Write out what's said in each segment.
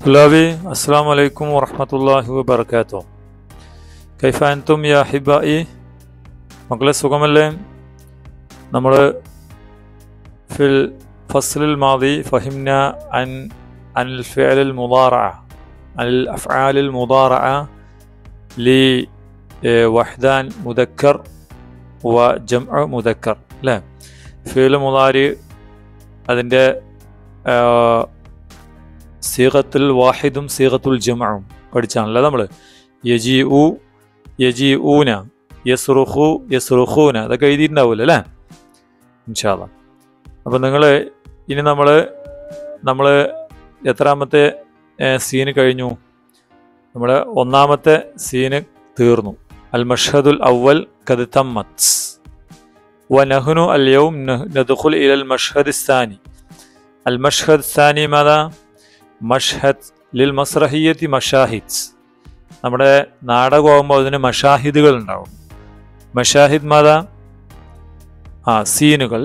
طلابي السلام عليكم ورحمة الله وبركاته كيف أنتم يا أحبائي മക്കളെ സുഖമല്ലേ നമ്മൾ في الفصل الماضي فهمنا عن عن الفعل المضارعة عن الأفعال المضارعة لوحدان مذكر وجمع مذكر لا فعل مضارع അതിൻ്റെ സീറത്തുൽ വാഹിദും സീറത്തുൽ ജമഉം പഠിച്ചാണല്ലോ നമ്മൾ യജി ഉ യജി ഊന യസ്റുഖു യസ്റുഖൂന അതൊക്കെ എഴുതിയിട്ടുണ്ടാവുമല്ലോ അല്ലേ ഇൻഷാല്ല അപ്പം നിങ്ങൾ ഇനി നമ്മൾ നമ്മൾ എത്രാമത്തെ സീന് കഴിഞ്ഞു നമ്മൾ ഒന്നാമത്തെ സീന് തീർന്നു അൽ മഷദുൽ അവൽ കത് തമ്മത്ത് ونحن اليوم ندخل إلى المشهد الثاني المشهد الثاني ماذا؟ مشهد للمسرحية مشاهد നമ്മുടെ നാടകമാകുമ്പോൾ അതിന് മഷാഹിദുകൾ ഉണ്ടാവും മഷാഹിദ് മാതാ ആ സീനുകൾ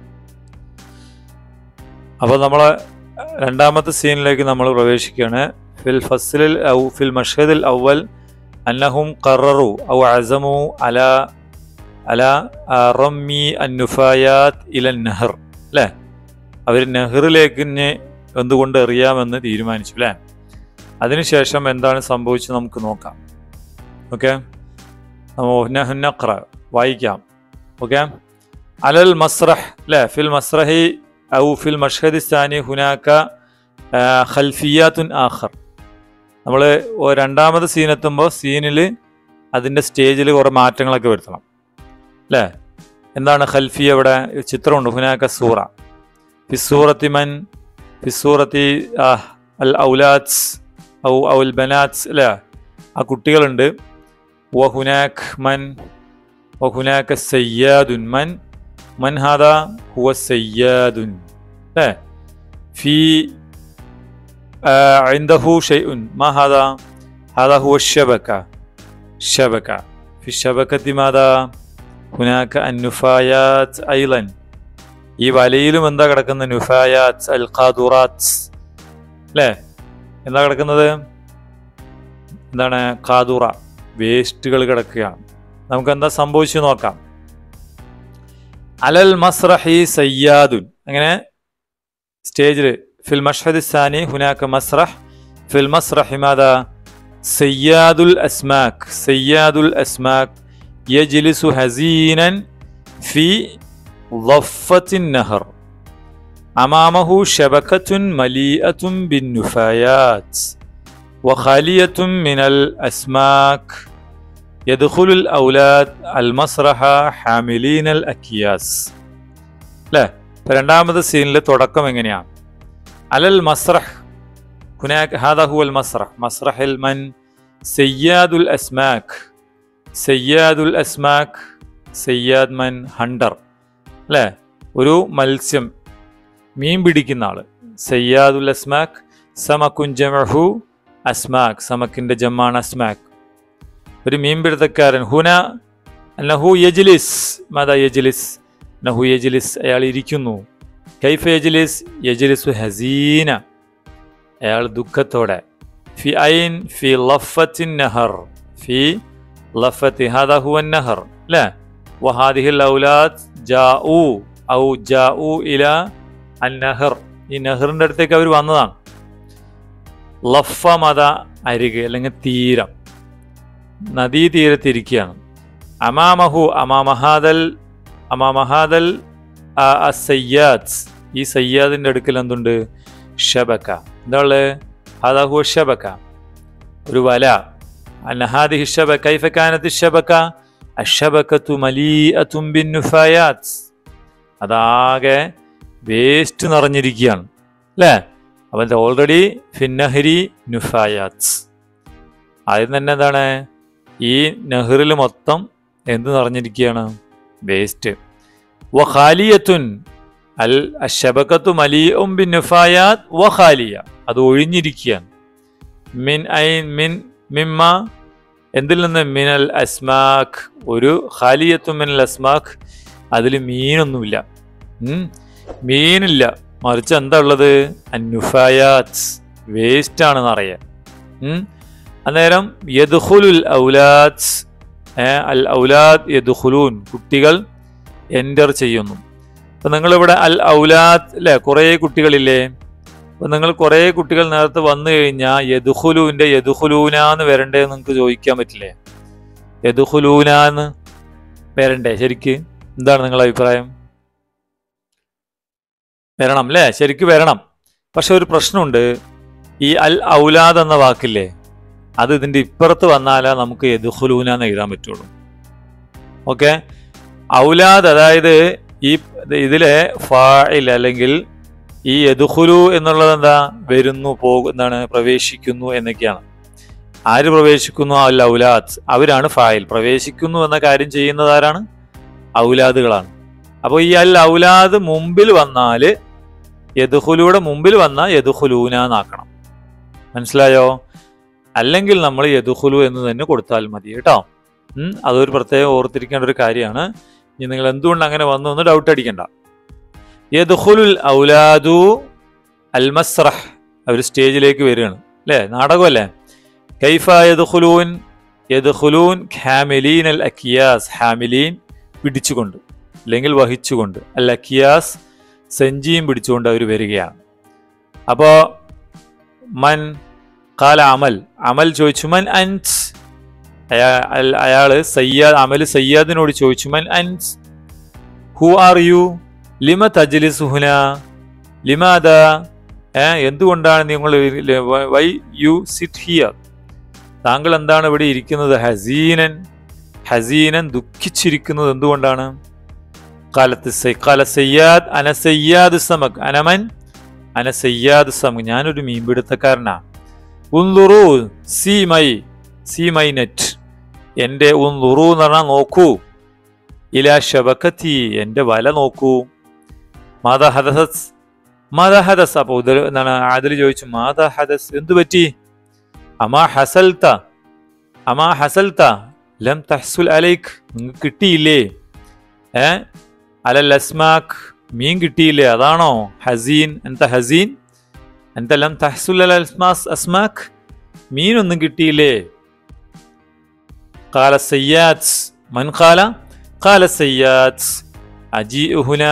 അപ്പോൾ നമ്മൾ രണ്ടാമത്തെ സീനിലേക്ക് നമ്മൾ പ്രവേശിക്കുകയാണ് ഫിൽ ഫസ്ലിൽ ഔ ഫിൽ മഷദിൽ അവൽ അന്നഹും കററു ഔ അസമു അല അല റമ്മി അന്നുഫായാത്ത് ഇല നെഹർ അല്ലേ അവർ നെഹറിലേക്ക് എന്തുകൊണ്ട് എറിയാമെന്ന് തീരുമാനിച്ചു അല്ലേ അതിനുശേഷം എന്താണ് സംഭവിച്ചത് നമുക്ക് നോക്കാം ഓക്കെ നഖ്ര വായിക്കാം ഓക്കെ അലൽ മസ്രഹ് അല്ലേ ഫിൽ മസ്രഹി ഔ ഫിൽ മഷ്ഹദി സ്ഥാനി ഹുനാക്ക ഖൽഫിയാത്തുൻ ആഖർ നമ്മൾ രണ്ടാമത് സീനെത്തുമ്പോൾ സീനിൽ അതിൻ്റെ സ്റ്റേജിൽ കുറേ മാറ്റങ്ങളൊക്കെ വരുത്തണം അല്ലേ എന്താണ് ഖൽഫിയ ഇവിടെ ചിത്രമുണ്ട് ഹുനാക്ക സൂറ ഫിസൂറത്തി മൻ ഫിസൂറത്തി അൽ ഔലാത്സ് ഔ ഔൽ ബനാത്സ് അല്ലേ ആ കുട്ടികളുണ്ട് വഹുനാഖ് മൻ വഹുനാക്ക സയ്യാദുൻ മൻ മൻ ഹാദ ഹുവ സയ്യാദുൻ അല്ലേ ഫി عنده شيء ما هذا هذا هو الشبكة شبكة في الشبكة ماذا هناك النفايات أيضا ഈ വലയിലും എന്താ കിടക്കുന്ന നുഫായാത്ത് അൽ ഖാദുറാത്ത് അല്ലേ എന്താ കിടക്കുന്നത് എന്താണ് ഖാദുറ വേസ്റ്റുകൾ കിടക്കുകയാണ് നമുക്ക് എന്താ സംഭവിച്ചു നോക്കാം അലൽ മസ്രഹി സയ്യാദുൻ അങ്ങനെ സ്റ്റേജിൽ ഫിൽ മഷ്ഹദ് സാനി ഹുനാക്ക മസ്രഹ് ഫിൽ മസ്രഹി മാതാ സയ്യാദുൽ അസ്മാക് സയ്യാദുൽ അസ്മാക് യജ്ലിസു ഹസീനൻ ഫി ضفة النهر أمامه شبكة مليئة بالنفايات وخالية من الأسماك يدخل الأولاد المسرح حاملين الأكياس لا രണ്ടാമത്തെ സീനിൽ തുടക്കം എങ്ങനെയാണ് അലൽ മസ്രഹ് هناك هذا هو المسرح مسرح المن سياد الأسماك سياد الأسماك سياد من هندر അല്ലേ ഒരു മത്സ്യം മീൻ പിടിക്കുന്ന ആള് സയ്യാദുൽ അസ്മാക് സമക്കുൻ ജമഹു അസ്മാക് സമക്കിന്റെ ജമ്മാണ് അസ്മാക് ഒരു മീൻപിടുത്തക്കാരൻ ഹുന നഹു യജ്ലിസ് മാതാ യജ്ലിസ് നഹു യജ്ലിസ് അയാൾ ഇരിക്കുന്നു കൈഫ യജ്ലിസ് യജ്ലിസു ഹസീന അയാൾ ദുഃഖത്തോടെ ഫി ഐൻ ഫി ലഫത്തിൻ നഹർ ഫി ലഫത്തി ഹാദാ ഹുവൻ നഹർ അല്ലേ വഹാദിഹിൽ ഔലാദ് ജാഊ ഔ ജാഊ ഇല അൽ നഹർ ഈ നെഹറിൻ്റെ അടുത്തേക്ക് അവർ വന്നതാണ് ലഫ മത അരികെ അല്ലെങ്കിൽ തീരം നദീതീരത്തിരിക്കുകയാണ് അമാമഹു അമാമഹാദൽ അമാമഹാദൽ സയ്യാദ് ഈ സയ്യാദിൻ്റെ അടുക്കൽ എന്തുണ്ട് ഷബക്ക എന്താ ഉള്ളത് ഹദാഹു ഷബക്ക ഒരു വല അന്നഹാദി ഷബക്ക കൈഫക്കാനത്ത് ഷബക്ക അഷബക്കത്തു മലീഅത്തും ബിന്നുഫായാത്ത് അതാകെ വേസ്റ്റ് നിറഞ്ഞിരിക്കുകയാണ് അല്ലേ അവൻ്റെ ഓൾറെഡി ഫിന്നഹരി നുഫായാത്ത് ആദ്യം തന്നെ എന്താണ് ഈ നെഹ്റിൽ മൊത്തം എന്ത് നിറഞ്ഞിരിക്കുകയാണ് വേസ്റ്റ് വ ഖാലിയത്തുൻ അൽ അഷബക്കത്തു മലിയും ബിൻ നുഫായാത്ത് വ ഖാലിയ അത് ഒഴിഞ്ഞിരിക്കുകയാണ് മിൻ ഐൻ മിൻ മിമ്മ എന്തിൽ നിന്ന് മിനൽ അസ്മാഖ് ഒരു ഖാലിയത്തു മിനൽ അസ്മാഖ് അതിൽ മീനൊന്നുമില്ല ഉം. മീനില്ല മറിച്ച് എന്താ ഉള്ളത് അന്നുഫായാത്ത് വേസ്റ്റ് ആണെന്ന് അറിയാം ഉം. അന്നേരം യദ്ഖുലുൽ ഔലാദ് ഏ, അൽ ഔലാദ് യദ്ഖുലൂൻ കുട്ടികൾ എൻ്റർ ചെയ്യുന്നു അപ്പം നിങ്ങളിവിടെ അൽ ഔലാദ് അല്ലേ കുറേ കുട്ടികളില്ലേ അപ്പം നിങ്ങൾ കുറേ കുട്ടികൾ നേരത്തെ വന്നു കഴിഞ്ഞാൽ യദുഹുലുവിൻ്റെ യദുഹുലൂന എന്ന് വരണ്ടേ എന്ന് നിങ്ങൾക്ക് ചോദിക്കാൻ പറ്റില്ലേ യദുഹുലൂന എന്ന് വരണ്ടേ ശരിക്ക് എന്താണ് നിങ്ങളുടെ അഭിപ്രായം വരണം അല്ലേ ശരിക്ക് വരണം പക്ഷെ ഒരു പ്രശ്നമുണ്ട് ഈ അൽ ഔലാദ് എന്ന വാക്കില്ലേ അത് ഇതിൻ്റെ ഇപ്പുറത്ത് വന്നാലേ നമുക്ക് യദുഹുലൂന എന്ന് എഴുതാൻ പറ്റുള്ളൂ ഓക്കെ ഔലാദ് അതായത് ഈ ഇതിലെ ഫായിൽ അല്ലെങ്കിൽ ഈ യദുഹുലു എന്നുള്ളത് എന്താ വരുന്നു പോകു എന്താണ് പ്രവേശിക്കുന്നു എന്നൊക്കെയാണ് ആര് പ്രവേശിക്കുന്നു അൽ ഔലാദ് അവരാണ് ഫായിൽ പ്രവേശിക്കുന്നു എന്ന കാര്യം ചെയ്യുന്നത് ആരാണ് ഔലാദുകളാണ് അപ്പോൾ ഈ അൽ ഔലാദ് മുമ്പിൽ വന്നാല് യദുഹുലൂടെ മുമ്പിൽ വന്നാൽ യദുഹുലൂന എന്നാക്കണം മനസ്സിലായോ അല്ലെങ്കിൽ നമ്മൾ യദുഹുലു എന്ന് തന്നെ കൊടുത്താൽ മതി കേട്ടോ ഉം, അതൊരു പ്രത്യേകം ഓർത്തിരിക്കേണ്ട ഒരു കാര്യമാണ് ഇനി നിങ്ങൾ എന്തുകൊണ്ട് അങ്ങനെ വന്നു എന്ന് ഡൗട്ട് അടിക്കണ്ട യദ്ഖുലുൽ ഔലാദു അൽ മസ്റഹ് അവർ സ്റ്റേജിലേക്ക് വരികയാണ് അല്ലേ നാടകമല്ലേ കൈഫ യദ്ഖുലൂൻ യദ്ഖുലൂൻ ഹാമിലീൻ അൽ അക്കിയാസ് ഹാമിലീൻ പിടിച്ചുകൊണ്ട് അല്ലെങ്കിൽ വഹിച്ചുകൊണ്ട് അൽ അക്കിയാസ് സെഞ്ചിയും പിടിച്ചുകൊണ്ട് അവർ വരികയാണ് അപ്പോൾ മൻ കാല അമൽ അമൽ ചോദിച്ചു മൻ അൻസ് അയാ അൽ- അയാള് സയ്യാദ് അമൽ സയ്യാദിനോട് ചോദിച്ചു മൻ അൻസ് ഹു ആർ യു ലിമ തജ്ലിസ് ഹുന ലിമാദ ഏ എന്തുകൊണ്ടാണ് നിങ്ങൾ വൈ യു സിറ്റ് ഹിയർ താങ്കൾ എന്താണ് ഇവിടെ ഇരിക്കുന്നത് ഹസീനൻ ഹസീനൻ ദുഃഖിച്ചിരിക്കുന്നത് എന്തുകൊണ്ടാണ് കാലത്ത് സൈ- കാല സയ്യാദ് അന സയ്യാദ് സമക് അനമൻ അന സയ്യാദ് സമക് ഞാനൊരു മീൻപിടുത്തക്കാരനാ ഉൻലുറു see my see my net എൻ്റെ ഉൻലുറു എന്ന് പറഞ്ഞാൽ നോക്കൂ ഇല ഷബക്കത്തി എൻ്റെ വല നോക്കൂ മാതാ ഹദസ് മാതാ ഹദസ് അപ്പൊ ഉദർ എന്താണ് ആദിൽ ചോദിച്ചു മാതാ ഹദസ് എന്തു പറ്റി അമാ ഹസൽത്ത അമാ ഹസൽത്ത ലം തഹസുൽ അലൈക്ക് നിങ്ങൾക്ക് കിട്ടിയില്ലേ ഏ അലൽ അസ്മാക്ക് മീൻ കിട്ടിയില്ലേ അതാണോ ഹസീൻ എന്താ ഹസീൻ എന്താ ലം തഹസുൽ അൽ അസ്മാസ് അസ്മാക്ക് മീനൊന്നും കിട്ടിയില്ലേ قال السيات من قال قال السيات أجيء هنا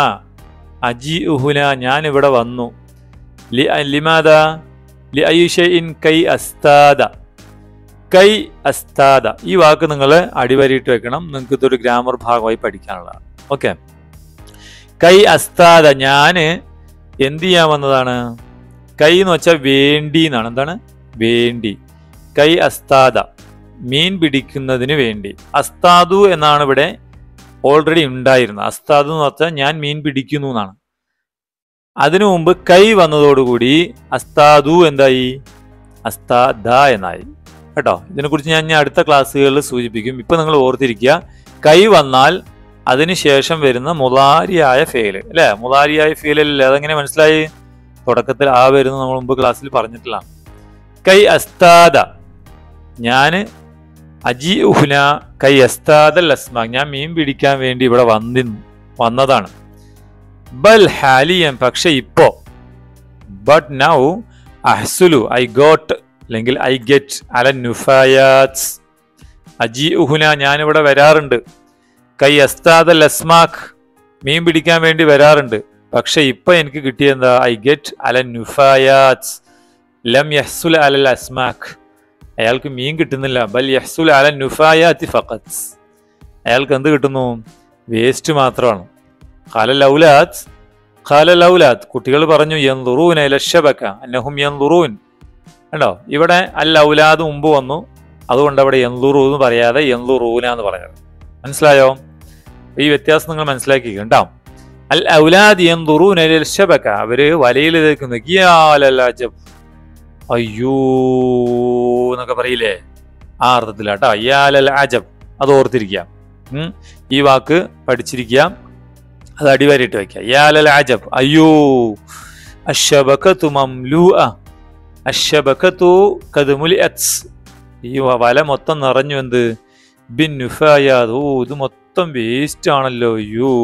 أجيء هنا ഞാൻ ഇവിടെ വന്നു ലി ലിമാദ ലി ഐ ഷൈഇൻ കൈ അസ്താദ കൈ അസ്താദ ഈ വാക്ക് നിങ്ങൾ അടിവരിയിട്ട് വെക്കണം നിങ്ങൾക്ക് ഇതൊരു ഗ്രാമർ ഭാഗമായി പഠിക്കാനുള്ളതാണ് ഓക്കെ കൈ അസ്താദ ഞാൻ എന്ത് ചെയ്യാൻ വന്നതാണ് കൈ എന്ന് വെച്ചാൽ വേണ്ടി എന്നാണ് എന്താണ് വേണ്ടി കൈ അസ്താദ മീൻ പിടിക്കുന്നതിന് വേണ്ടി അസ്താദു എന്നാണ് ഇവിടെ ഓൾറെഡി ഉണ്ടായിരുന്നത് അസ്താദു എന്ന് വെച്ചാൽ ഞാൻ മീൻ പിടിക്കുന്നു എന്നാണ് അതിനു മുമ്പ് കൈ വന്നതോടുകൂടി അസ്താദു എന്തായി അസ്താദ എന്നായി കേട്ടോ ഇതിനെക്കുറിച്ച് ഞാൻ ഇനി അടുത്ത ക്ലാസ്സുകളിൽ സൂചിപ്പിക്കും ഇപ്പൊ നിങ്ങൾ ഓർത്തിരിക്കുക കൈ വന്നാൽ അതിനുശേഷം വരുന്ന മുലാരിയായ ഫെയില് അല്ലേ മുലാരിയായ ഫെയിലല്ലേ അതെങ്ങനെ മനസ്സിലായി തുടക്കത്തിൽ ആ വരുന്ന നമ്മൾ മുമ്പ് ക്ലാസ്സിൽ പറഞ്ഞിട്ടില്ല കൈ അസ്താദ ഞാൻ അജി ഉഹ്ന കൈ അസ്താദൽ അസ്മാ ഞാൻ മീൻ പിടിക്കാൻ വേണ്ടി ഇവിടെ വന്നിരുന്നു വന്നതാണ് ബൽ ഹാലിയൻ പക്ഷെ ഇപ്പോ ബട്ട് നൗ അഹ്സുലു ഐ ഗോട്ട് അല്ലെങ്കിൽ ഐ ഗെറ്റ് അല നുഫായാത്സ് അജി ഉഹുന ഞാനിവിടെ വരാറുണ്ട് കൈ അസ്താദൽ അസ്മാഖ് മീൻ പിടിക്കാൻ വേണ്ടി വരാറുണ്ട് പക്ഷെ ഇപ്പൊ എനിക്ക് കിട്ടിയെന്താ ഐ ഗെറ്റ് അല നുഫായാത്സ് ലം യഹ്സുൽ അലൽ അസ്മാഖ് അയാൾക്ക് മീൻ കിട്ടുന്നില്ല ബൽ യഹ്സുൽ അല നുഫായാത്തി ഫഖത്ത് അയാൾക്ക് എന്ത് കിട്ടുന്നു വേസ്റ്റ് മാത്രമാണ് ഖാലൽ ഔലാദ് ഖാലൽ ഔലാദ് കുട്ടികൾ പറഞ്ഞു യൻദുറൂന ഇല ശബക അന്നഹും യൻദുറൂൻ കണ്ടോ ഇവിടെ അൽ ഔലാദ് മുമ്പ് വന്നു അതുകൊണ്ട് അവിടെ യൻദുറു എന്ന് പറയാതെ യൻദുറൂന എന്ന് പറഞ്ഞത് മനസ്സിലായോ ഈ വ്യത്യാസം നിങ്ങൾ മനസ്സിലാക്കി കേട്ടോ അൽ ഔലാദ് യൻദുറൂന ഇല ശബക അവര് വലയിൽ നിൽക്കുന്നു ഗിയാലൽ അജബ് അയ്യോ എന്നൊക്കെ പറയില്ലേ ആ അർത്ഥത്തിലാട്ടോ അയ്യാലൽ അജബ് അത് ഓർത്തിരിക്കാം ഉം. ഈ വാക്ക് പഠിച്ചിരിക്കാം അത് അടിവരയിട്ട് വെക്കാം യാലൽ അജബ് അയ്യോ അഷബക്കത്തു മംലൂഅ അഷബക്കത്തു കതുമുലിഅത്സ് ഈ വ- വല മൊത്തം നിറഞ്ഞു എന്ത് ബിൻ നുഫായാദ് ഓ ഇത് മൊത്തം വേസ്റ്റ് ആണല്ലോ അയ്യോ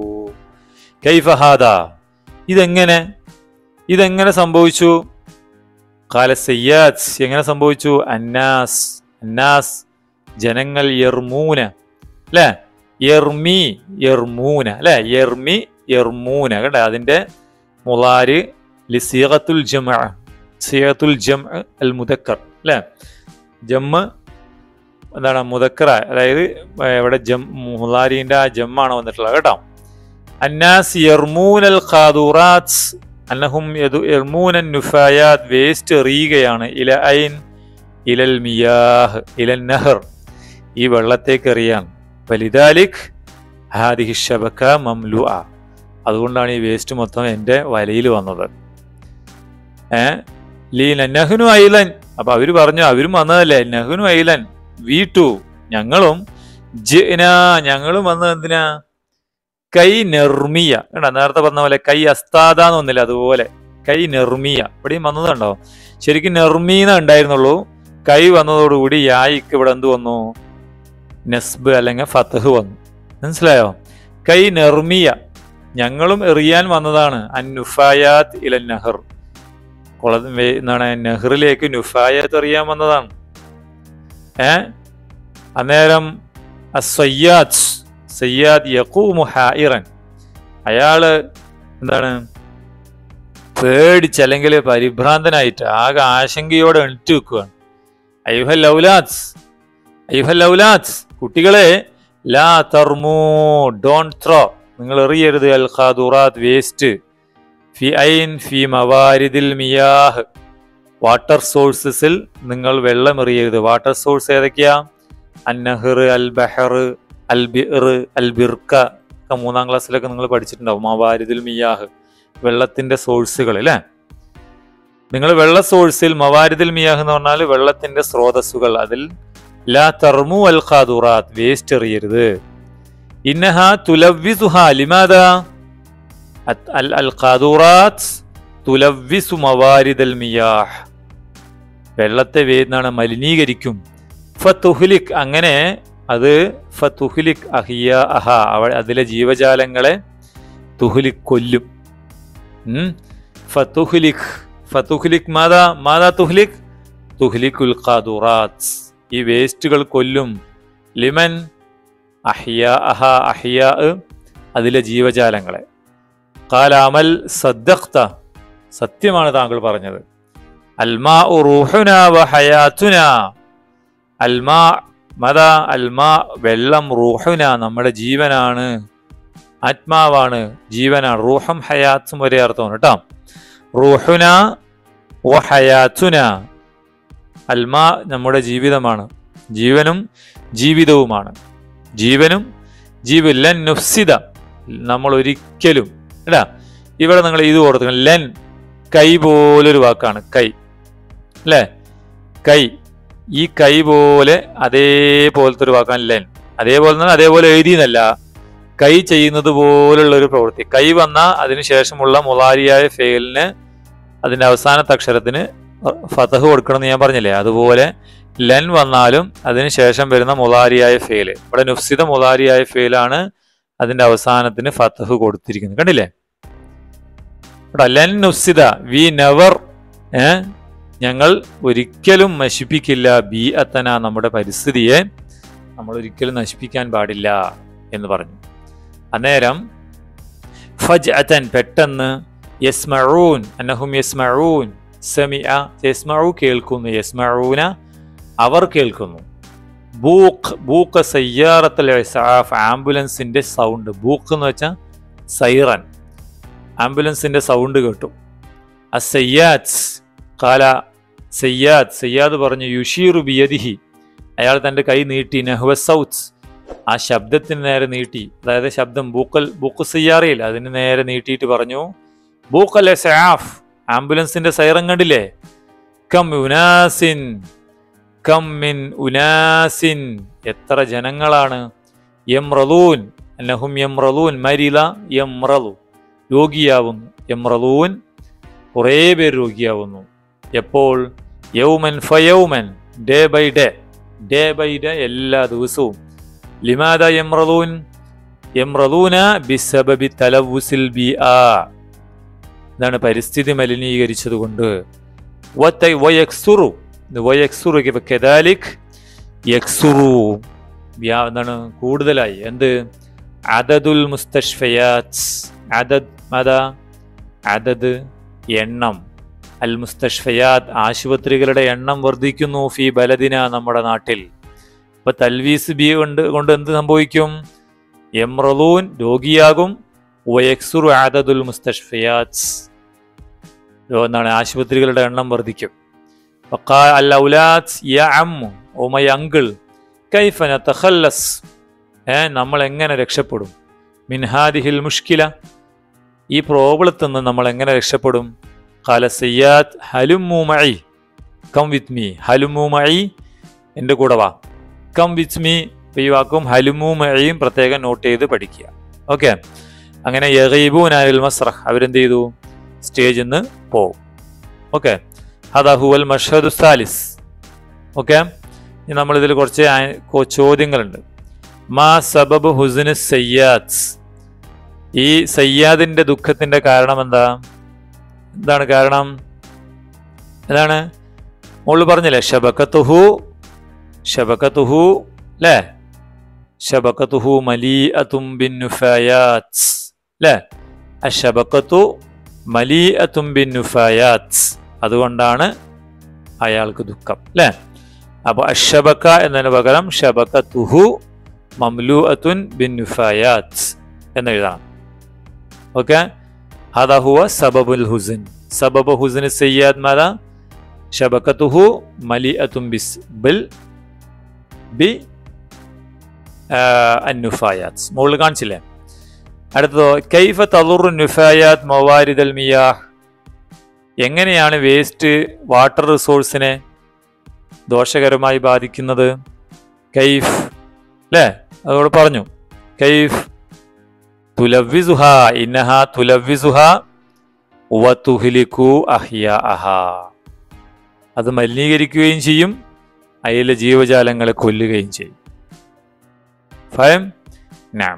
കൈഫഹാദ ഇതെങ്ങനെ ഇതെങ്ങനെ സംഭവിച്ചു കാല സയ്യാദ് എങ്ങനെ സംഭവിച്ചു അന്നാസ് അന്നാസ് ജനങ്ങൾ യർമൂന അല്ലേ യർമി യർമൂന അല്ലേ യർമി യർമൂന കേട്ടോ അതിന്റെ മുളാര് ലിസീഖത്തുൽ ജമ സീഖത്തുൽ ജം അൽ മുദക്കർ അല്ലേ ജമ്മ് എന്താണ് മുദക്കറ അതായത് ഏർ ഇവിടെ ജം മുളാരിന്റെ ആ ജമ്മാണ് വന്നിട്ടുള്ളത് കേട്ടോ അന്നാസ് യർമൂൻ അൽ ഖാദൂറാത്ത് അന്നഹും യർമൂൻ നുഫായാത്ത് വേസ്റ്റ് എറിയുകയാണ് ഇല ഐൻ ഇലൽ മിയാഹ് ഇലൽ നഹർ ഈ വെള്ളത്തേക്ക് എറിയാൻ വലിദാലിക് ഹാദിഹി ഷബക്ക മംലു ആ അതുകൊണ്ടാണ് ഈ വേസ്റ്റ് മൊത്തം എൻ്റെ വലയിൽ വന്നത് ഏ ലീന നഹ്നു ഐലൻ അപ്പൊ അവര് പറഞ്ഞു അവരും വന്നതല്ലേ നഹ്നു ഐലൻ വി ടു ഞങ്ങളും ജിന ഞങ്ങളും വന്നത് എന്തിനാ കൈ നെർമിയ കേട്ടോ നേരത്തെ പറഞ്ഞ പോലെ കൈ അസ്താദാന്ന് വന്നില്ല അതുപോലെ കൈ നെർമിയ ഇവിടെയും വന്നതുണ്ടോ ശരിക്കും നെർമീന ഉണ്ടായിരുന്നുള്ളൂ കൈ വന്നതോടുകൂടി യായിക്ക് ഇവിടെ എന്ത് വന്നു നെസ്ബ് അല്ലെങ്കിൽ ഫത്തഹ് വന്നു മനസ്സിലായോ കൈ നെർമിയ ഞങ്ങളും എറിയാൻ വന്നതാണ് അൻ നുഫായാത്ത് ഇല നെഹർ കുള വേ- എന്താണ് നെഹ്റിലേക്ക് നുഫായാത്ത് എറിയാൻ വന്നതാണ് ഏ അന്നേരം അസയ്യാദ് സയ്യാദ് യക്കൂമു ഹായിറൻ അയാള് എന്താണ് പേടിച്ച് അല്ലെങ്കിൽ പരിഭ്രാന്തനായിട്ട് ആകെ ആശങ്കയോടെ എണിറ്റ് വെക്കുകയാണ് അയ്യുഹൽ ലൗലാത്ത് അയ്യുഹൽ ലൗലാത്ത് കുട്ടികളെ ലാ തർമൂ ഡോൺ ത്രോ നിങ്ങൾ എറിയരുത് അൽ ഖാദുറാത്ത് വേസ്റ്റ് ഫി ഐൻ ഫി മവാരിദിൽ മിയാഹ് വാട്ടർ സോഴ്സസിൽ നിങ്ങൾ വെള്ളം എറിയരുത് വാട്ടർ സോഴ്സ് ഏതൊക്കെയാ അന്നഹർ അൽ ബഹർ അൽ ബിർ അൽ ബിർക്ക ഒക്കെ മൂന്നാം ക്ലാസ്സിലൊക്കെ നിങ്ങൾ പഠിച്ചിട്ടുണ്ടാവും മവാരിദിൽ മിയാഹ് വെള്ളത്തിന്റെ സോഴ്സുകൾ അല്ലേ നിങ്ങൾ വെള്ള സോഴ്സിൽ മവാരിദിൽ മിയാഹ് എന്ന് പറഞ്ഞാൽ വെള്ളത്തിന്റെ സ്രോതസ്സുകൾ അതിൽ ലാ തർമു അൽ ഖാദുറാത്ത് വേസ്റ്റ് എറിയരുത് ഇന്നഹ തുലവ്വിസുഹ ലിമാദ അൽ അൽ ഖാദുറാത്ത് തുലവ്വിസു മവാരിദൽ മിയാഹ് വെള്ളത്തെ വേദനാണ് മലിനീകരിക്കും ഫതുഹ്ലിക് അങ്ങനെ അത് ഫതുഹ്ലിക് അഹിയ അഹ അവ അതിലെ ജീവജാലങ്ങളെ തുഹ്ലിക് കൊല്ലും ഉം. ഫതുഹ്ലിക് ഫതുഹ്ലിക് മാതാ മാതാ തുഹ്ലിക് തുഹ്ലിക്കുൽ ഖാദുറാത്ത് ഈ വേസ്റ്റുകൾ കൊല്ലും ലിമൻ അഹിയ അഹ അഹിയ അതിലെ ജീവജാലങ്ങളെ കാലാമൽ സദ്ദഖ്ത സത്യമാണ് താങ്കൾ പറഞ്ഞത് അൽമാ റൂഹുന വ ഹയാത്തുന അൽമാ മത അൽമാ വെള്ളം റൂഹുന നമ്മുടെ ജീവനാണ് ആത്മാവാണ് ജീവനാണ് റൂഹം ഹയാത്തും ഒരേ അർത്ഥമാണ് കേട്ടോ റൂഹുന വ ഹയാത്തുന അൽമാ നമ്മുടെ ജീവിതമാണ് ജീവനും ജീവിതവുമാണ് ജീവനും ജീവ ലൻ നുഫ്സിദ നമ്മൾ ഒരിക്കലും എടാ ഇവിടെ നിങ്ങൾ ഇത് ഓർത്തുക്കണം ലെൻ കൈ പോലൊരു വാക്കാണ് കൈ അല്ലേ കൈ ഈ കൈ പോലെ അതേപോലത്തെ ഒരു വാക്കാണ് ലെൻ അതേപോലെ തന്നെ അതേപോലെ എഴുതിയെന്നല്ല കൈ ചെയ്യുന്നത് പോലുള്ള ഒരു പ്രവൃത്തി കൈ വന്ന അതിനുശേഷമുള്ള മുളാരിയായ ഫെയിലിന് അതിന്റെ അവസാനത്തെ അക്ഷരത്തിന് ഫതഹ് കൊടുക്കണം എന്ന് ഞാൻ പറഞ്ഞില്ലേ അതുപോലെ ലെൻ വന്നാലും അതിനുശേഷം വരുന്ന മുളാരിയായ ഫെയില് ഇവിടെ നുഫ്സിത മുളാരിയായ ഫെയിലാണ് അതിന്റെ അവസാനത്തിന് ഫതഹ് കൊടുത്തിരിക്കുന്നത് കണ്ടില്ലേ ഇവിടെ ലെൻ നുഫ്സിത വി നെവർ ഏ ഞങ്ങൾ ഒരിക്കലും നശിപ്പിക്കില്ല ബി അത്തന നമ്മുടെ പരിസ്ഥിതിയെ നമ്മൾ ഒരിക്കലും നശിപ്പിക്കാൻ പാടില്ല എന്ന് പറഞ്ഞു അന്നേരം ഫജ് അത്തൻ പെട്ടെന്ന് യസ്മഊൻ അന്നഹും യസ്മഊൻ സമിഅ യസ്മഉ കേൾക്കുന്നു യസ്മഊന അവർ കേൾക്കുന്നു ബൂക്ക് ബൂക്ക് സയ്യാറത്തൽ ഇസാഫ് ആംബുലൻസിന്റെ സൗണ്ട് ബൂക്ക് എന്ന് വെച്ചാൽ സൈറൻ ആംബുലൻസിന്റെ സൗണ്ട് കേട്ടു ആ സയ്യാദ് കാല സയ്യാദ് സയ്യാദ് പറഞ്ഞു യുഷീറു ബിയദിഹി അയാൾ തന്റെ കൈ നീട്ടി നെഹ്വ സൗത്ത് ആ ശബ്ദത്തിന് നേരെ നീട്ടി അതായത് ശബ്ദം ബൂക്കൽ ബൂക്ക് സയ്യാറയിൽ അതിന് നേരെ നീട്ടിയിട്ട് പറഞ്ഞു ബൂക്കൽ എസാഫ് ആംബുലൻസിന്റെ സൈറൻ കണ്ടില്ലേ കം ഉനാസിൻ കം മിൻ ഉനാസിൻ എത്ര ജനങ്ങളാണ് യംറലൂൻ അന്നഹും യംറലൂൻ മരില യംറലു രോഗിയാവുന്നു യംറലൂൻ കുറേ പേർ രോഗിയാവുന്നു എപ്പോൾ യൗമൻ ഫയൗമൻ day by day day by day എല്ലാ ദിവസവും ലിമാദ യംറലൂൻ യംറലൂന ബിസബബി തലവുസിൽ ബി ആ ഇതാണ് പരിസ്ഥിതി മലിനീകരിച്ചതുകൊണ്ട് വത്ത- വയക്സുറു ഇത് വയക്സുറു ഇപ്പൊ കെദാലിക് യക്സുറു വ്യാ- എന്താണ് കൂടുതലായി എന്ത് അദദുൽ മുസ്തഷ്ഫയാത്ത് അദദ് അതാ അദദ് എണ്ണം അൽ മുസ്തഷ്ഫയാത്ത് ആശുപത്രികളുടെ എണ്ണം വർദ്ധിക്കുന്നു ഫി ബലദിന നമ്മുടെ നാട്ടിൽ അപ്പൊ തൽവീസ് ബി കൊണ്ട് കൊണ്ട് എന്ത് സംഭവിക്കും എംറലൂൻ രോഗിയാകും വയക്സുറു ആദദുൽ മുസ്തഷ്ഫയാത്ത് രോ- എന്താണ് ആശുപത്രികളുടെ എണ്ണം വർദ്ധിക്കും വഖാ അൽ ഔലാദ് യാ അമ്മു ഓ മൈ അങ്കിൾ കൈഫ നതഖല്ലസ് ഏ നമ്മൾ എങ്ങനെ രക്ഷപ്പെടും മിൻഹാദിഹിൽ മുഷ്കില ഈ പ്രോബ്ലത്തിൽ നിന്ന് നമ്മൾ എങ്ങനെ രക്ഷപ്പെടും ഖാല സയ്യാദ് ഹലുമു മൈ കം വിത്ത് മീ ഹലുമു മൈ എൻ്റെ കൂടെ വാ കം വിത്ത് മീ ഈ വാക്കും ഹലുമു മഴയും പ്രത്യേകം നോട്ട് ചെയ്ത് പഠിക്കുക ഓക്കെ അങ്ങനെ യഗീബൂൻ അനിൽ മസ്രഹ് അവരെന്ത് ചെയ്തു സ്റ്റേജിൽ നിന്ന് പോവും ഓക്കെ അതാ ഹുവൽ മഷദു സാലിസ് ഓക്കെ ഇനി നമ്മളിതിൽ കുറച്ച് ആ- കൊ- ചോദ്യങ്ങളുണ്ട് മാ സബബ് ഹുസിന് സയ്യാദ് ഈ സയ്യാദിന്റെ ദുഃഖത്തിന്റെ കാരണം എന്താ എന്താണ് കാരണം എന്താണ് മോള് പറഞ്ഞില്ലേ ഷബക്കത്തുഹു ഷബക്കത്തുഹു അല്ലേ ഷബക്കത്തുഹു മലീ അതും ബിൻ നുഫായാത്ത് അല്ലേ അഷബക്കത്തു മലീ അതും ബിൻ നുഫായാത്ത് അതുകൊണ്ടാണ് അയാൾക്ക് ദുഃഖം അല്ലേ അപ്പൊ അഷബക്ക എന്നതിന് പകരം ഷബക്കത്തുഹു മംലു അതുൻ ബിൻ നുഫായാത്ത് എന്നെഴുതാം ഓക്കെ هذا هو سبب الحزن سبب حزن السياد ماذا شبكته مليئة بس بال ب النفايات മുകളിൽ കാണിച്ചില്ലേ അടുത്തതോ കൈഫ തളുറു നുഫായാത്ത് മവാരിദൽ മിയാഹ് എങ്ങനെയാണ് വേസ്റ്റ് വാട്ടർ റിസോഴ്സിനെ ദോഷകരമായി ബാധിക്കുന്നത് കൈഫ് അല്ലേ അതോട് പറഞ്ഞു കൈഫ് തുലവ്വിസുഹ ഇന്നഹ തുലവ്വിസുഹ വതുഹ്ലികു അഹ്യാഅഹ അത് മലിനീകരിക്കുകയും ചെയ്യും അതിലെ ജീവജാലങ്ങളെ കൊല്ലുകയും ചെയ്യും ഫയം നാം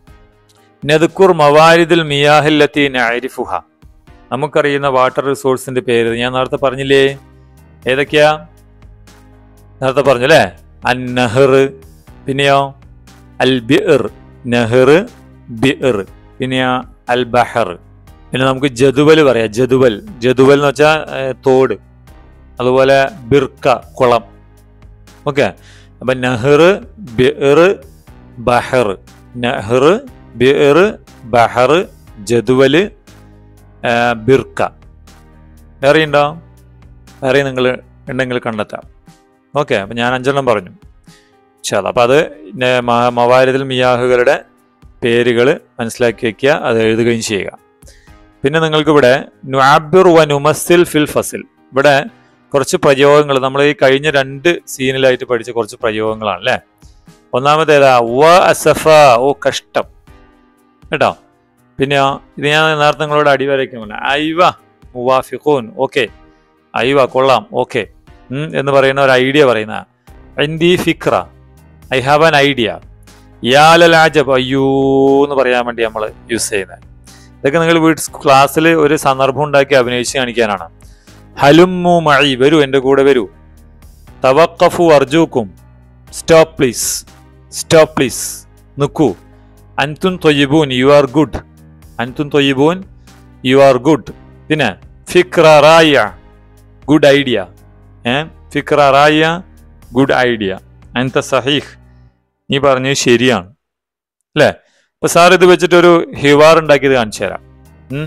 നദ്കുർ മവാരിദുൽ മിയാഹില്ലത്തി നഅരിഫുഹ നമുക്കറിയുന്ന വാട്ടർ റിസോഴ്സിന്റെ പേര് ഞാൻ നേരത്തെ പറഞ്ഞില്ലേ ഏതൊക്കെയാ നേരത്തെ പറഞ്ഞു അല്ലേ അൻ നഹർ പിന്നെയോ അൽ ബിർ നെഹർ ബിർ പിന്നെയോ അൽ ബഹർ പിന്നെ നമുക്ക് ജതുവൽ പറയാം ജതുവൽ ജതുവൽ എന്ന് വെച്ചാൽ തോട് അതുപോലെ ബിർക്ക കുളം ഓക്കെ അപ്പൊ നെഹർ ബിർ ബഹർ നെഹർ ബിർ ബഹർ ജതുവല് ആ, ബിർക്ക വേറെ ഉണ്ടോ വേറെ നിങ്ങൾ ഉണ്ടെങ്കിൽ കണ്ടെത്താം ഓക്കെ അപ്പം ഞാൻ അഞ്ചെണ്ണം പറഞ്ഞു ചാല അപ്പം അത് നെ- മ- മവാരിദിൽ മിയാഹുകളുടെ പേരുകൾ മനസ്സിലാക്കി വെക്കുക അത് എഴുതുകയും ചെയ്യുക പിന്നെ നിങ്ങൾക്ക് ഇവിടെ നുആബിർ വ നുമസിൽ ഫിൽ ഫസിൽ ഇവിടെ കുറച്ച് പ്രയോഗങ്ങൾ നമ്മൾ ഈ കഴിഞ്ഞ രണ്ട് സീനിലായിട്ട് പഠിച്ച കുറച്ച് പ്രയോഗങ്ങളാണ് അല്ലേ ഒന്നാമതേതാ വ അസഫ ഓ കഷ്ടം കേട്ടോ പിന്നെയോ ഇത് ഞാൻ നേരത്തെ നിങ്ങളോട് അടിവരയ്ക്കാൻ പറഞ്ഞു ഐവ മുവാഫിഖൂൻ ഓക്കെ ഐവ കൊള്ളാം ഓക്കെ എന്ന് പറയുന്ന ഒരു ഐഡിയ പറയുന്ന ഇന്ദി ഫിക്ര ഐ ഹാവ് ആൻ ഐഡിയ യാലലാജബ് അയ്യോ എന്ന് പറയാൻ വേണ്ടി നമ്മൾ യൂസ് ചെയ്യുന്നത് ഇതൊക്കെ നിങ്ങൾ വീട്ട് ക്ലാസ്സിൽ ഒരു സന്ദർഭം ഉണ്ടാക്കി അഭിനയിച്ച് കാണിക്കാനാണ് ഹലുമു മഴി വരൂ എൻ്റെ കൂടെ വരൂ തവക്കഫു അർജൂക്കും സ്റ്റോപ്പ് പ്ലീസ് സ്റ്റോപ്പ് പ്ലീസ് നിൽക്കൂ അൻതുൻ തൊയ്യബൂൻ യു ആർ ഗുഡ് അൻതുൻ തൊയ്യബൂൻ യു ആർ ഗുഡ് പിന്നെ ഫിക്ര റായ ഗുഡ് ഐഡിയ ഏ ഫിക്ര റായ ഗുഡ് ഐഡിയ അൻത സഹീഹ് നീ പറഞ്ഞത് ശരിയാണ് അല്ലേ ഇപ്പൊ സാർ ഇത് വെച്ചിട്ടൊരു ഹിവാർ ഉണ്ടാക്കിയത് കാണിച്ചു തരാം ഉം.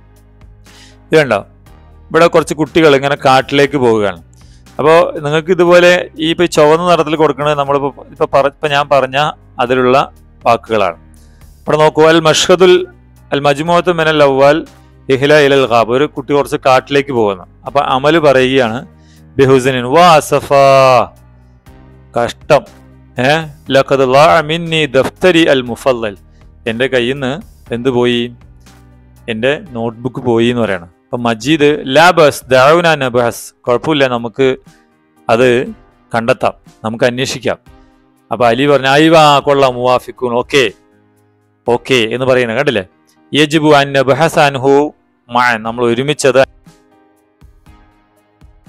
ഇത് കണ്ടോ ഇവിടെ കുറച്ച് കുട്ടികൾ ഇങ്ങനെ കാട്ടിലേക്ക് പോവുകയാണ് അപ്പോൾ നിങ്ങൾക്ക് ഇതുപോലെ ഈ ഇപ്പൊ ചുവന്ന നിറത്തിൽ കൊടുക്കുന്നത് നമ്മളിപ്പോ ഇപ്പൊ പറ- ഇപ്പൊ ഞാൻ പറഞ്ഞ അതിലുള്ള വാക്കുകളാണ് ഇവിടെ നോക്കൂ അൽ മഷ്ഹദുൽ അൽ മജ്മുഅത്ത് മിനൽ അവ്വാൽ ഇഹ്ല ഇലൽ ഖാബ് ഒരു കുട്ടി കുറച്ച് കാട്ടിലേക്ക് പോകുന്നു അപ്പൊ അമല് പറയുകയാണ് ബിഹുസനിൻ വാ അസഫാ കഷ്ടം ഏ ലഖദ് ളാഅ മിന്നി ദഫ്തരി അൽ മുഫല്ലൽ എൻ്റെ കയ്യിൽ നിന്ന് എന്ത് പോയി എൻ്റെ നോട്ട്ബുക്ക് പോയി എന്ന് പറയണം അപ്പൊ മജീദ് ലാബസ് ദാവുന നബഹസ് കുഴപ്പമില്ല നമുക്ക് അത് കണ്ടെത്താം നമുക്ക് അന്വേഷിക്കാം അപ്പൊ അലി പറഞ്ഞു അയ്വാ കൊള്ളാം മുവാഫിക്കൂൻ ഓക്കെ ഓക്കെ എന്ന് പറയുന്നത് കണ്ടില്ലേ യജിബു അൻ നബഹസ് അൻഹു മാൻ നമ്മൾ ഒരുമിച്ചത്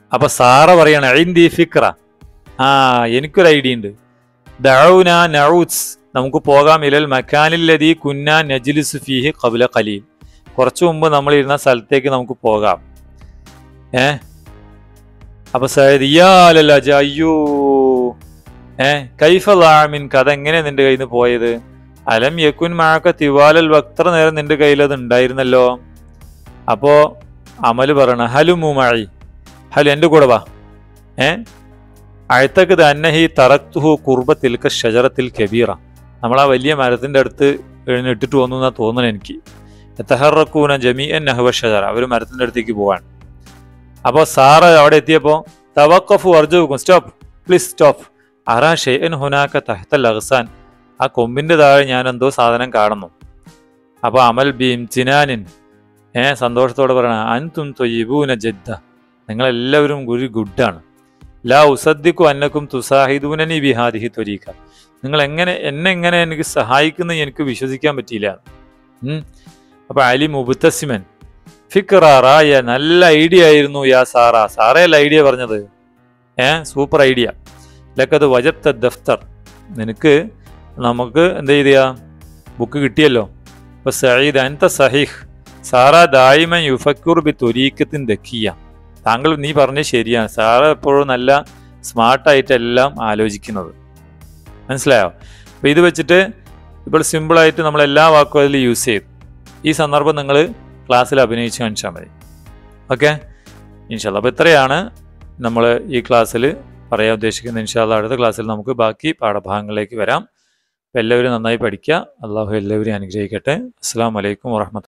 അപ്പൊ സാറ പറയാണ് ഐന്തി ഫിക്ര ആ എനിക്കൊരു ഐഡിയ ഉണ്ട് ദൗന നൗസ് നമുക്ക് പോകാം ഇലൽ മക്കാനില്ലതി കുന്ന നജ്ലിസ് ഫീഹി കബുല ഖലീൽ കുറച്ചു മുമ്പ് നമ്മൾ ഇരുന്ന സ്ഥലത്തേക്ക് നമുക്ക് പോകാം ഏ അപ്പൊ സയ്യിദ് ഇയാലല്ല അയ്യോ ഏ കൈഫലാമിൻ കഥ എങ്ങനെ നിന്റെ കയ്യിൽ നിന്ന് പോയത് അലം യക്കുൻ മാക്ക തിവാലൽ വക്ത്ര നേരം നിന്റെ കയ്യിൽ അത് ഉണ്ടായിരുന്നല്ലോ അപ്പോ അമല് പറയണ ഹലു മുമായി ഹലു എൻ്റെ കൂടെ വാ ഏ അഴത്തക്ക് തന്നഹി തറക്തുഹു കുർബത്തിൽക്ക ഷജറത്തിൽ കബീറ നമ്മൾ ആ വലിയ മരത്തിന്റെ അടുത്ത് ഇട്ടിട്ട് വന്നു എന്നാ തോന്നുന്നു എനിക്ക് എത്തഹറക്കൂന ജമീ എൻ നഹുവ ഷജറ അവർ മരത്തിന്റെ അടുത്തേക്ക് പോവാൻ അപ്പോൾ സാറ് അവിടെ എത്തിയപ്പോൾ തവക്കഫു അർജുക്കും സ്റ്റോപ്പ് പ്ലീസ് സ്റ്റോപ്പ് അറാ ഷെയ്ൻ ഹുനാക്ക തഹത്തൽ അഹ്സാൻ ആ കൊമ്പിന്റെ താഴെ ഞാൻ എന്തോ സാധനം കാണുന്നു അപ്പോൾ അമൽ ബീം ചിനാനിൻ ഏ സന്തോഷത്തോടെ പറയണ അൻതും തൊയ്യബൂന ജദ്ദ നിങ്ങളെല്ലാവരും ഒരു ഗുഡാണ് ലാ ഉസദ്ദിക്കു അന്നക്കും തുസാഹിദൂനനി ബിഹാദിഹി ത്വരീക്ക നിങ്ങൾ എങ്ങനെ എന്നെ എങ്ങനെ എനിക്ക് സഹായിക്കുന്ന എനിക്ക് വിശ്വസിക്കാൻ പറ്റിയില്ല ഉം. അപ്പൊ അലി മുബത്തസിമൻ ഫിക്റായ നല്ല ഐഡിയ ആയിരുന്നു യാ സാറ സാറയല്ല ഐഡിയ പറഞ്ഞത് ഏ സൂപ്പർ ഐഡിയ ലക്കത് വജബ്ത ദഫ്തർ നിനക്ക് നമുക്ക് എന്താ ചെയ്തിയ ബുക്ക് കിട്ടിയല്ലോ അപ്പൊ സയ്യിദ് അൻത സഹിഹ് സാറ ദായിമൻ യുഫക്കൂർ ബി തൊരീക്കത്തിൻ ദക്കിയ താങ്കൾ നീ പറഞ്ഞത് ശരിയാണ് സാറ് എപ്പോഴും നല്ല സ്മാർട്ടായിട്ടെല്ലാം ആലോചിക്കുന്നത് മനസ്സിലായോ അപ്പൊ ഇത് വെച്ചിട്ട് ഇപ്പോൾ സിമ്പിളായിട്ട് നമ്മൾ എല്ലാ വാക്കും അതിൽ യൂസ് ചെയ്തു ഈ സന്ദർഭം നിങ്ങൾ ക്ലാസ്സിൽ അഭിനയിച്ച് കാണിച്ചാൽ മതി ഓക്കെ ഇൻഷാല്ല അപ്പോൾ ഇത്രയാണ് നമ്മൾ ഈ ക്ലാസ്സിൽ പറയാൻ ഉദ്ദേശിക്കുന്നത് ഇൻഷാല്ല അടുത്ത ക്ലാസ്സിൽ നമുക്ക് ബാക്കി പാഠഭാഗങ്ങളിലേക്ക് വരാം അപ്പോൾ എല്ലാവരും നന്നായി പഠിക്കുക അള്ളാഹു എല്ലാവരെയും അനുഗ്രഹിക്കട്ടെ അസ്സാം വലൈക്കും വാഹമത്ത്